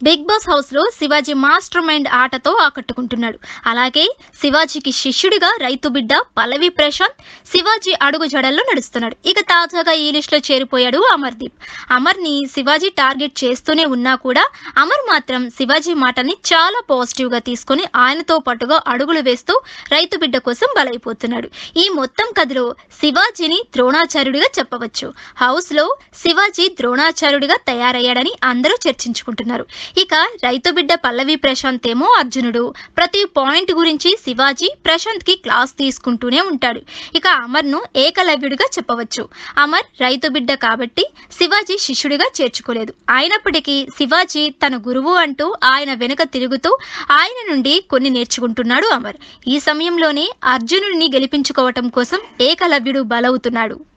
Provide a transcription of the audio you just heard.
big boss house లో Shivaji master mind ఆటతో ఆకట్టుకుంటున్నాడు అలాగే శివాజీకి శిష్యుడిగా రైతు బిడ్డ పల్లవి ప్రశాంత్ శివాజీ అడుగు జడల్లో నడుస్తున్నాడు ఇక తాజాగా ఈ లిస్ట్ లో చేరిపోయాడు అమర్దీప్ అమర్ ని శివాజీ టార్గెట్ చేస్తూనే ఉన్నా కూడా అమర్ మాత్రం శివాజీ మాటని చాలా పాజిటివ్ గా తీసుకొని ఆయనతో పాటుగా అడుగులు వేస్తూ రైతు బిడ్డ కోసం బలైపోతున్నాడు ఈ మొత్తం కథలో శివాజీని ద్రోణాచార్యుడిగా చెప్పవచ్చు హౌస్ లో శివాజీ ద్రోణాచార్యుడిగా తయారయ్యాడని అందరూ చర్చించుకుంటున్నారు ఇక రైతు బిడ్డ పల్లవి ప్రశాంత్ ఏమో అర్జునుడు ప్రతి పాయింట్ గురించి శివాజీ ప్రశాంత్ కి క్లాస్ తీసుకుంటూనే ఉంటాడు ఇక అమర్ ను ఏకలవ్యుడిగా చెప్పవచ్చు అమర్ రైతు బిడ్డ కాబట్టి శివాజీ శిష్యుడిగా చేర్చుకోలేదు అయినప్పటికీ శివాజీ తన గురువు అంటూ ఆయన వెనుక తిరుగుతూ ఆయన నుండి కొన్ని నేర్చుకుంటున్నాడు అమర్ ఈ సమయంలోనే అర్జునుడిని గెలిపించుకోవటం కోసం ఏకలవ్యుడు బలవుతున్నాడు